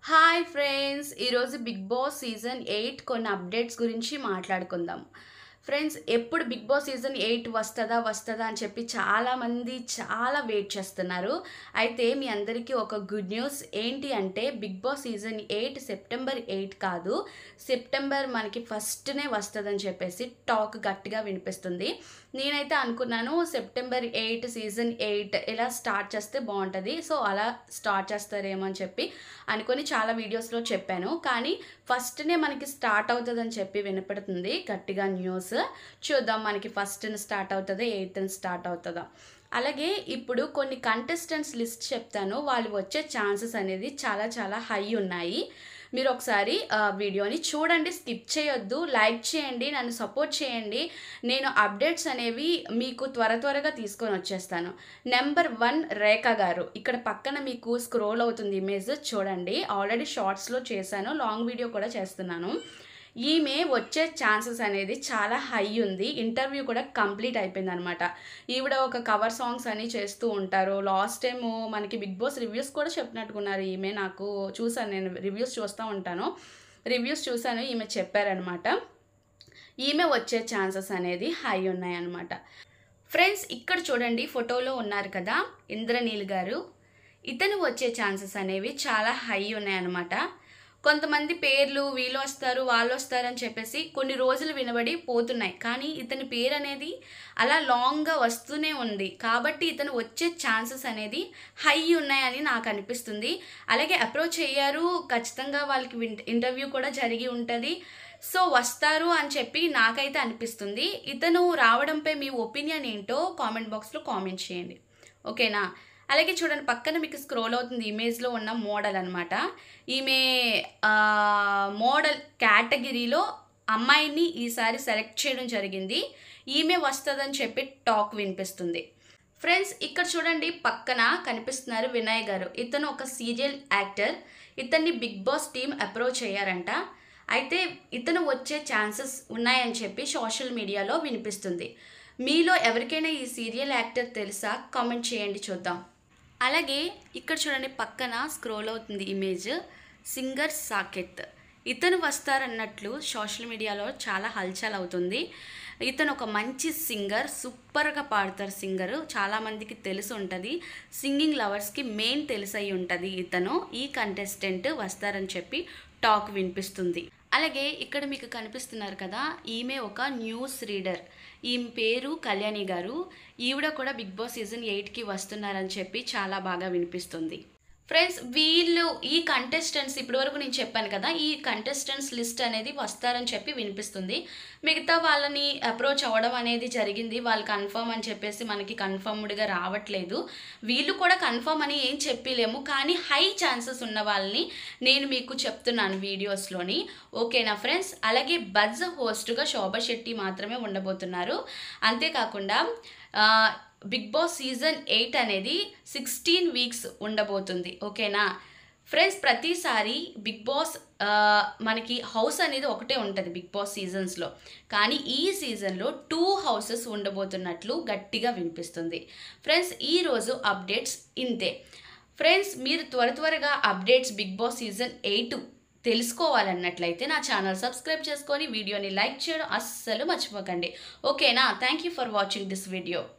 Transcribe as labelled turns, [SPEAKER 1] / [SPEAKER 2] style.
[SPEAKER 1] hi friends ఈరోజు Bigg Boss season eight కొన్ని updates గురించి మాట్లాడుకుందాం ఫ్రెండ్స్ ఎప్పుడు బిగ్ బాస్ సీజన్ ఎయిట్ వస్తుందా వస్తుందా అని చెప్పి చాలామంది చాలా వెయిట్ చేస్తున్నారు అయితే మీ అందరికీ ఒక గుడ్ న్యూస్ ఏంటి అంటే Bigg Boss season eight September eight కాదు సెప్టెంబర్ మనకి ఫస్ట్నే వస్తుందని చెప్పేసి టాక్ గట్టిగా వినిపిస్తుంది నేనైతే అనుకున్నాను సెప్టెంబర్ ఎయిట్ సీజన్ ఎయిట్ ఇలా స్టార్ట్ చేస్తే బాగుంటుంది సో అలా స్టార్ట్ చేస్తారేమో అని చెప్పి అనుకొని చాలా వీడియోస్లో చెప్పాను కానీ ఫస్ట్నే మనకి స్టార్ట్ అవుతుందని చెప్పి వినపడుతుంది గట్టిగా న్యూస్ చూద్దాం మనకి ఫస్ట్ని స్టార్ట్ అవుతుందా ఎయిత్ని స్టార్ట్ అవుతుందా అలాగే ఇప్పుడు కొన్ని కంటెస్టెంట్స్ లిస్ట్ చెప్తాను వాళ్ళు వచ్చే ఛాన్సెస్ అనేది చాలా చాలా హై ఉన్నాయి మీరు ఒకసారి ఆ, వీడియోని చూడండి స్కిప్ చేయొద్దు లైక్ చేయండి నన్ను సపోర్ట్ చేయండి నేను అప్డేట్స్ అనేవి మీకు త్వర త్వరగా తీసుకొని వచ్చేస్తాను నెంబర్ వన్ రేఖ గారు ఇక్కడ పక్కన మీకు స్క్రోల్ అవుతుంది ఇమేజ్ చూడండి ఆల్రెడీ షార్ట్స్లో చేశాను లాంగ్ వీడియో కూడా చేస్తున్నాను ఈమె వచ్చే ఛాన్సెస్ అనేది చాలా హై ఉంది ఇంటర్వ్యూ కూడా కంప్లీట్ అయిపోయింది అనమాట ఈవిడ ఒక కవర్ సాంగ్స్ అని చేస్తూ ఉంటారు లాస్ట్ టైం మనకి బిగ్ బాస్ రివ్యూస్ కూడా చెప్పినట్టుకున్నారు ఈమె నాకు చూసాను నేను రివ్యూస్ చూస్తూ ఉంటాను రివ్యూస్ చూశాను ఈమె చెప్పారనమాట ఈమె వచ్చే ఛాన్సెస్ అనేది హై ఉన్నాయన్నమాట ఫ్రెండ్స్ ఇక్కడ చూడండి ఫోటోలో ఉన్నారు కదా ఇంద్రనీల్ గారు ఇతను వచ్చే ఛాన్సెస్ అనేవి చాలా హై ఉన్నాయన్నమాట కొంతమంది పేర్లు వీళ్ళు వస్తారు వాళ్ళు వస్తారు అని చెప్పేసి కొన్ని రోజులు వినబడి పోతున్నాయి కానీ ఇతని పేరు అనేది అలా లాంగ్గా వస్తూనే ఉంది కాబట్టి ఇతను వచ్చే ఛాన్సెస్ అనేది హై ఉన్నాయని నాకు అనిపిస్తుంది అలాగే అప్రోచ్ అయ్యారు ఖచ్చితంగా వాళ్ళకి విన్- ఇంటర్వ్యూ కూడా జరిగి ఉంటుంది సో వస్తారు అని చెప్పి నాకైతే అనిపిస్తుంది ఇతను రావడంపై మీ ఒపీనియన్ ఏంటో కామెంట్ బాక్స్లో కామెంట్ చేయండి ఓకేనా అలాగే చూడండి పక్కన మీకు స్క్రోల్ అవుతుంది ఇమేజ్లో ఉన్న మోడల్ అనమాట ఈమె ఆ, మోడల్ కేటగిరీలో అమ్మాయిని ఈసారి సెలెక్ట్ చేయడం జరిగింది ఈమె వస్తుందని చెప్పి టాక్ వినిపిస్తుంది ఫ్రెండ్స్ ఇక్కడ చూడండి పక్కన కనిపిస్తున్నారు వినయ్ గారు ఇతను ఒక సీరియల్ యాక్టర్ ఇతన్ని బిగ్ బాస్ టీం అప్రోచ్ అయ్యారంట అయితే ఇతను వచ్చే ఛాన్సెస్ ఉన్నాయని చెప్పి సోషల్ మీడియాలో వినిపిస్తుంది మీలో ఎవరికైనా ఈ సీరియల్ యాక్టర్ తెలుసా కామెంట్ చేయండి చూద్దాం అలాగే ఇక్కడ చూడండి పక్కన స్క్రోల్ అవుతుంది ఇమేజ్ సింగర్ సాకెత్ ఇతను వస్తారన్నట్లు సోషల్ మీడియాలో చాలా హల్చల్ అవుతుంది ఇతను ఒక మంచి సింగర్ సూపర్గా పాడతారు సింగర్ చాలామందికి తెలిసి ఉంటుంది సింగింగ్ లవర్స్కి మెయిన్ తెలిసయి ఉంటుంది ఇతను ఈ కంటెస్టెంట్ వస్తారని చెప్పి టాక్ వినిపిస్తుంది అలాగే ఇక్కడ మీకు కనిపిస్తున్నారు కదా ఈమె ఒక న్యూస్ రీడర్ ఈమె పేరు కళ్యాణి గారు ఈవిడ కూడా బిగ్ బాస్ సీజన్ ఎయిట్కి వస్తున్నారని చెప్పి చాలా బాగా వినిపిస్తుంది ఫ్రెండ్స్ వీళ్ళు ఈ కంటెస్టెంట్స్ ఇప్పటివరకు నేను చెప్పాను కదా ఈ కంటెస్టెంట్స్ లిస్ట్ అనేది వస్తారని చెప్పి వినిపిస్తుంది మిగతా వాళ్ళని అప్రోచ్ అవ్వడం అనేది జరిగింది వాళ్ళు కన్ఫర్మ్ అని చెప్పేసి మనకి కన్ఫర్మ్డ్గా రావట్లేదు వీళ్ళు కూడా కన్ఫర్మ్ అని ఏం చెప్పలేము కానీ హై ఛాన్సెస్ ఉన్న వాళ్ళని నేను మీకు చెప్తున్నాను వీడియోస్లోని ఓకేనా ఫ్రెండ్స్ అలాగే బజ్ హోస్ట్గా శోభా శెట్టి మాత్రమే ఉండబోతున్నారు అంతేకాకుండా ఆ, బిగ్ బాస్ సీజన్ ఎయిట్ అనేది సిక్స్టీన్ వీక్స్ ఉండబోతుంది ఓకేనా ఫ్రెండ్స్ ప్రతిసారి బిగ్ బాస్ ఆ, మనకి హౌస్ అనేది ఒకటే ఉంటుంది బిగ్ బాస్ సీజన్స్లో కానీ ఈ సీజన్లో టూ హౌసెస్ ఉండబోతున్నట్లు గట్టిగా వినిపిస్తుంది ఫ్రెండ్స్ ఈరోజు అప్డేట్స్ ఇంతే ఫ్రెండ్స్ మీరు త్వర త్వరగా updates Bigg Boss season eight తెలుసుకోవాలన్నట్లయితే నా ఛానల్ సబ్స్క్రైబ్ చేసుకొని వీడియోని లైక్ చేయడం అస్సలు మర్చిపోకండి ఓకేనా thank you for watching this video